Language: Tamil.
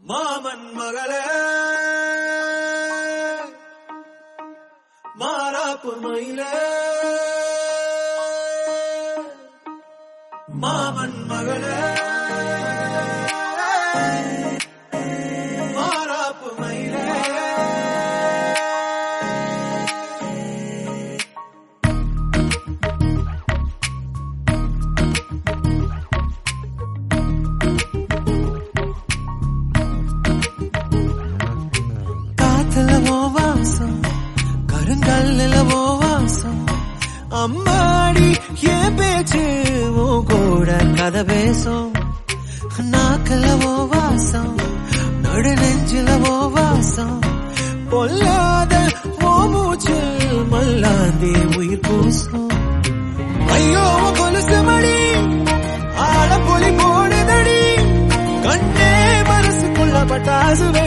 மாமன் மகளே மாறாப்பு மயிலே மாமன் மகளே மாறாப்பு மயிலே காத்துல ஓ வாசம் கருங்கல்ல ஓ வாசம் அம்மாடி என் பேச்சு உன் கூட கதை பேசும் நாக்கல ஓ வாசம் நடு நெஞ்சில ஓ வாசம் பொல்லாத ஓ மூச்சு மல்லாந்தி உயிர் பூசும் ஐயோ உன் கொலுசு மடி ஆட புலி போடுதடி கண்ணே மனசுக்குள்ள பட்டாசுவே